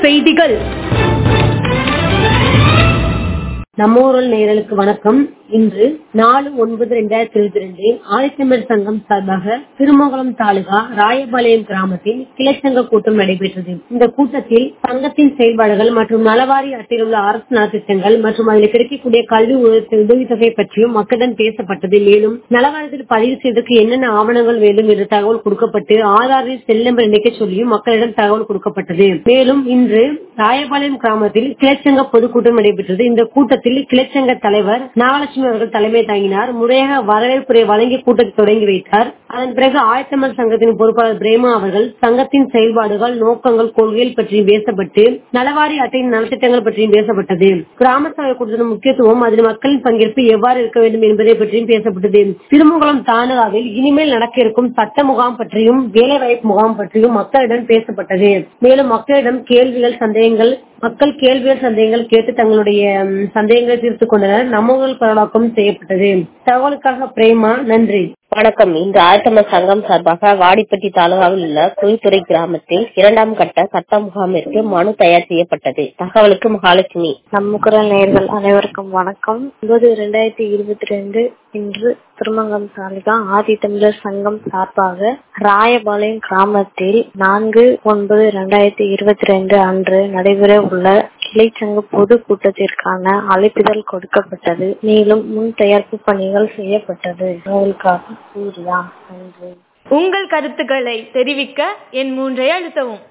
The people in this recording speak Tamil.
செய்திகள் நம்ம ஊரல் நேயர்களுக்கு வணக்கம் இன்று நாலு ஒன்பது ரெண்டாயிரத்தி இருபத்தி ரெண்டு ஆதித்தமிழ் சங்கம் சார்பாக திருமங்கலம் தாலுகா ராயபாளையம் கிராமத்தில் கிளைச்சங்க கூட்டம் நடைபெற்றது இந்த கூட்டத்தில் சங்கத்தின் செயல்பாடுகள் மற்றும் நலவாரி அட்டையில் உள்ள அரசு நலத்திட்டங்கள் மற்றும் அதில் கிடைக்கக்கூடிய கல்வி உதவி- உதவித்தொகை பற்றியும் மக்களிடம் பேசப்பட்டது மேலும் நலவாரியத்தில் பதிவு செய்வதற்கு என்னென்ன ஆவணங்கள் வேண்டும் என்ற தகவல் கொடுக்கப்பட்டு ஆதாரில் செல் நம்பர் இணைக்க சொல்லியும் மக்களிடம் தகவல் கொடுக்கப்பட்டது மேலும் இன்று ராயபாளையம் கிராமத்தில் கிளைச்சங்க பொதுக்கூட்டம் நடைபெற்றது இந்த கூட்டத்தில் கிளைச்சங்க தலைவர் நாகலட்சுமி அவர்கள் தலைமை தாங்கினார் முறையாக வரவேற்புரை வழங்கி கூட்டத்தை தொடங்கி வைத்தார் அதன் பிறகு ஆயத்தமிழ் சங்கத்தின் பொறுப்பாளர் பிரேமா அவர்கள் சங்கத்தின் செயல்பாடுகள் நோக்கங்கள் கொள்கைகள் பற்றியும் பேசப்பட்டு நலவாரி அட்டையின் நலத்திட்டங்கள் பற்றியும் பேசப்பட்டது கிராம சபை கூட்டத்தின் முக்கியத்துவம் அதில் மக்களின் பங்கேற்பு எவ்வாறு இருக்க வேண்டும் என்பதை பற்றியும் பேசப்பட்டது திருமங்கலம் தாலுகாவில் இனிமேல் நடக்க இருக்கும் சட்ட முகாம் பற்றியும் வேலைவாய்ப்பு முகாம் பற்றியும் மக்களிடம் பேசப்பட்டது மேலும் மக்களிடம் கேள்விகள் சந்தேகங்கள் மக்கள் கேள்விகள் சந்தேகங்கள் கேட்டு தங்களுடைய ம், சந்தேகங்களை தீர்த்துக் கொண்டனர் நம்மூரில் பரவலாக்கம் செய்யப்பட்டது தகவலுக்காக பிரேமா நன்றி வணக்கம் இன்று ஆயத்தமிழ் சங்கம் சார்பாக வாடிப்பட்டி தாலுகாவில் உள்ள குழித்துறை கிராமத்தில் இரண்டாம் கட்ட சட்ட முகாமிற்கு மனு தயார் செய்யப்பட்டது தகவலுக்கு மகாலட்சுமி நம்ம குரல் நேயர்கள் அனைவருக்கும் வணக்கம் ஒன்பது இரண்டாயிரத்தி இருபத்தி ரெண்டு இன்று திருமங்கம் சாலிகா ஆதி தமிழர் சங்கம் சார்பாக ராயபாளையம் கிராமத்தில் நான்கு ஒன்பது இரண்டாயிரத்தி இருபத்தி ரெண்டு அன்று நடைபெற உள்ள கிளைச்சங்க பொது கூட்டத்திற்கான அழைப்பிதழ் கொடுக்கப்பட்டது மேலும் முன் தயாரிப்பு பணிகள் செய்யப்பட்டது உங்களுக்காக சூர்யா நன்றி உங்கள் கருத்துக்களை தெரிவிக்க என் மூன்றை அழுத்தவும்